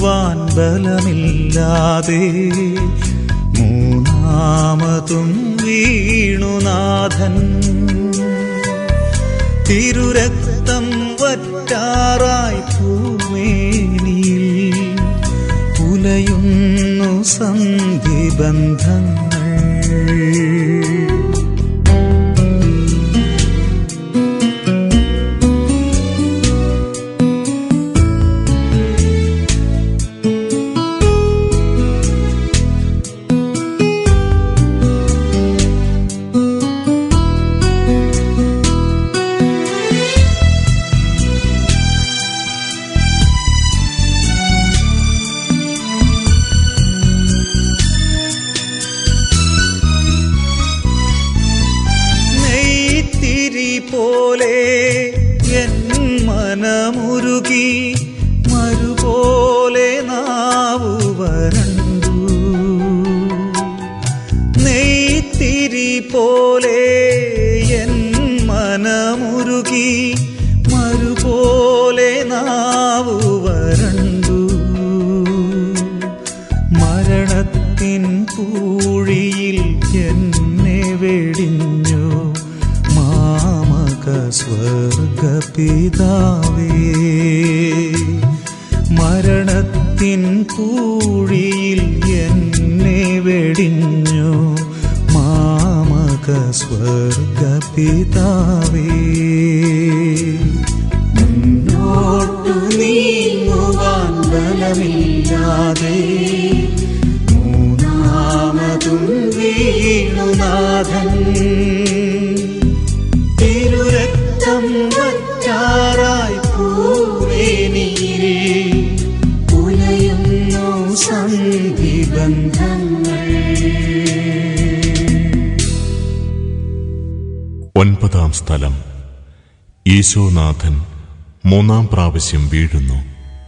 നീങ്ങുവാൻ ബലമില്ലാതെ മൂന്നാമതും വീണുനാഥൻ തിരുരക്തം വറ്റാറായി ഭൂമേനിയിൽ പുലയുന്നു സന്ധിബന്ധങ്ങൾ നെയ്ത്തിരി പോലെ എൻ മനമുരുകി മരുപോലെ നാവു വരണ്ടു നെയ്ത്തിരി പോലെ എൻ മനമുരുകി മരുപോലെ നാവു വരണ്ടു മരണത്തിൻ പൂഴിയിൽ എന്നെ വെടിഞ്ഞു മാമക സ്വർഗപിതാവേ മരണത്തിൻ പൂഴിയിൽ എന്നെ വെടിഞ്ഞു മാമക സ്വർഗപിതാവേ മുന്നോട്ടു നീങ്ങുവാൻ ബലമില്ലാതെ മൂന്നാമതും വീണുനാഥൻ തിരുരക്തം വറ്റാറായി പൂവേനിയിൽ പുലയുന്നു സന്ധിബന്ധങ്ങൾ ഒൻപതാം സ്ഥലം ഈശോനാഥൻ മൂന്നാം പ്രാവശ്യം വീഴുന്നു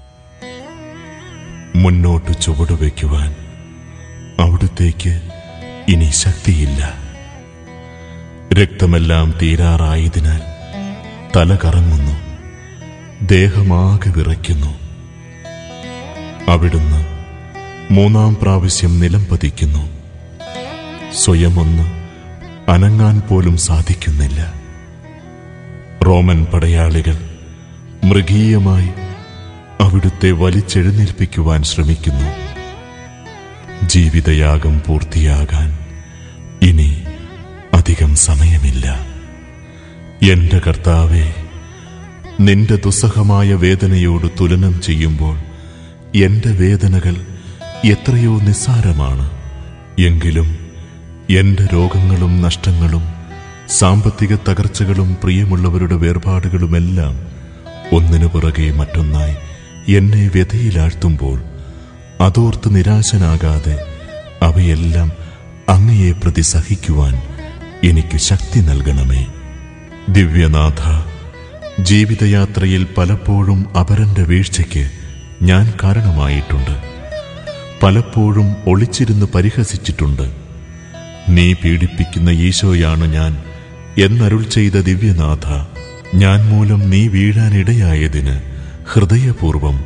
മുന്നോട്ട് ചുവടുവെക്കുവാൻ അവിടുത്തേക്ക് ഇനി ശക്തിയില്ല രക്തമെല്ലാം തീരാറായതിനാൽ തല കറങ്ങുന്നു ദേഹമാകെ വിറയ്ക്കുന്നു അവിടുന്ന് മൂന്നാം പ്രാവശ്യം നിലം പതിക്കുന്നു സ്വയമൊന്ന് അനങ്ങാൻ പോലും സാധിക്കുന്നില്ല റോമൻ പടയാളികൾ മൃഗീയമായി അവിടുത്തെ വലിച്ചെഴുന്നേൽപ്പിക്കുവാൻ ശ്രമിക്കുന്നു ജീവിതയാഗം പൂർത്തിയാകാൻ ഇനി അധികം സമയമില്ല എന്റെ കർത്താവെ നിന്റെ ദുസ്സഹമായ വേദനയോട് തുലനം ചെയ്യുമ്പോൾ എന്റെ വേദനകൾ എത്രയോ നിസ്സാരമാണ് എങ്കിലും എന്റെ രോഗങ്ങളും നഷ്ടങ്ങളും സാമ്പത്തിക തകർച്ചകളും പ്രിയമുള്ളവരുടെ വേർപാടുകളുമെല്ലാം ഒന്നിനു പുറകെ മറ്റൊന്നായി എന്നെ വ്യതയിലാഴ്ത്തുമ്പോൾ അതോർത്ത് നിരാശനാകാതെ അവയെല്ലാം അങ്ങയെ പ്രതി സഹിക്കുവാൻ എനിക്ക് ശക്തി നൽകണമേ ദിവ്യനാഥ ജീവിതയാത്രയിൽ പലപ്പോഴും അപരന്റെ വീഴ്ചയ്ക്ക് ഞാൻ കാരണമായിട്ടുണ്ട് പലപ്പോഴും ഒളിച്ചിരുന്ന് പരിഹസിച്ചിട്ടുണ്ട് നീ പീഡിപ്പിക്കുന്ന ഈശോയാണ് ഞാൻ എന്നരുൾ ചെയ്ത ദിവ്യനാഥ ഞാൻ മൂലം നീ വീഴാനിടയായതിന് ഹൃദയപൂർവം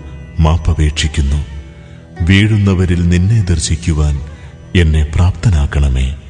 മാപ്പപേക്ഷിക്കുന്നു വീഴുന്നവരിൽ നിന്നെ ദർശിക്കുവാൻ എന്നെ പ്രാപ്തനാക്കണമേ